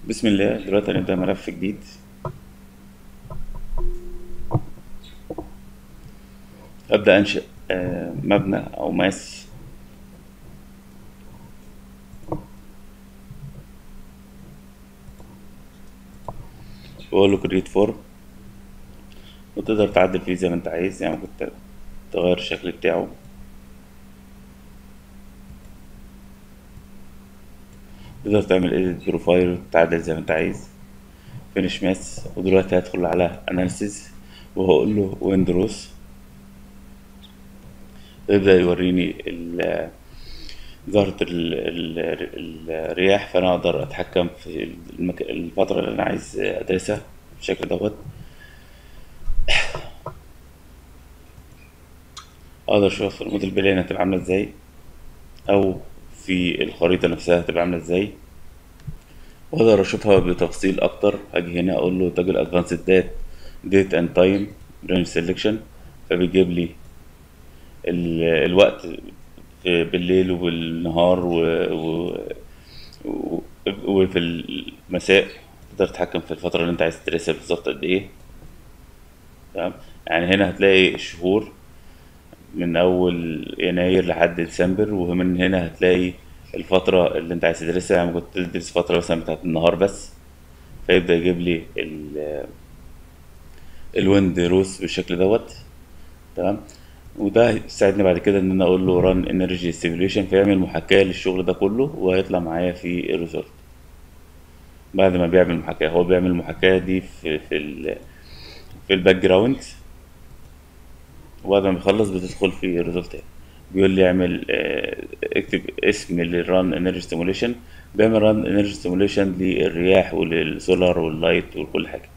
بسم الله دلوقتي هنبدأ ملف جديد أبدأ أنشئ آه، مبنى أو ماس وأقول له create form وتقدر تعدل فيه زي ما أنت عايز يعني ممكن تغير الشكل بتاعه تقدر تعمل edit بروفايل وتعدل زي ما أنت عايز finish ماس ودلوقتي هدخل على analysis وهقول له windows يبدأ يوريني ال- ظهرت ال- ال- الرياح فأنا أقدر أتحكم في المك... الفترة اللي أنا عايز أدرسها بالشكل دوت أقدر أشوف الموديل بلان هتبقى عاملة إزاي أو في الخريطة نفسها هتبقى عاملة إزاي وأقدر أشوفها بتفصيل أكتر هاجي هنا أقول له تاجل أدفانسد دات ديت أند تايم رينج سيلكشن فبيجيب لي ال- الوقت في بالليل وبالنهار و... و... و... وفي المساء تقدر تتحكم في الفترة اللي انت عايز تدرسها بالظبط قد ايه تمام يعني هنا هتلاقي الشهور من اول يناير لحد ديسمبر ومن هنا هتلاقي الفترة اللي انت عايز تدرسها يعني ممكن تدرس فترة مثلا بتاعت النهار بس فيبدأ يجيب لي ال... الويند روس بالشكل دوت تمام وده هيساعدني بعد كده ان انا اقول له run energy simulation فيعمل محاكاة للشغل ده كله وهيطلع معايا في الريزلت بعد ما بيعمل محاكاة هو بيعمل المحاكاة دي في في ال في الباك جراوند وبعد ما بيخلص بتدخل في الريزلت بيقول لي اعمل آه، اكتب اسم للران انرجي سيموليشن بيعمل ران انرجي سيموليشن للرياح وللسولار واللايت وكل حاجة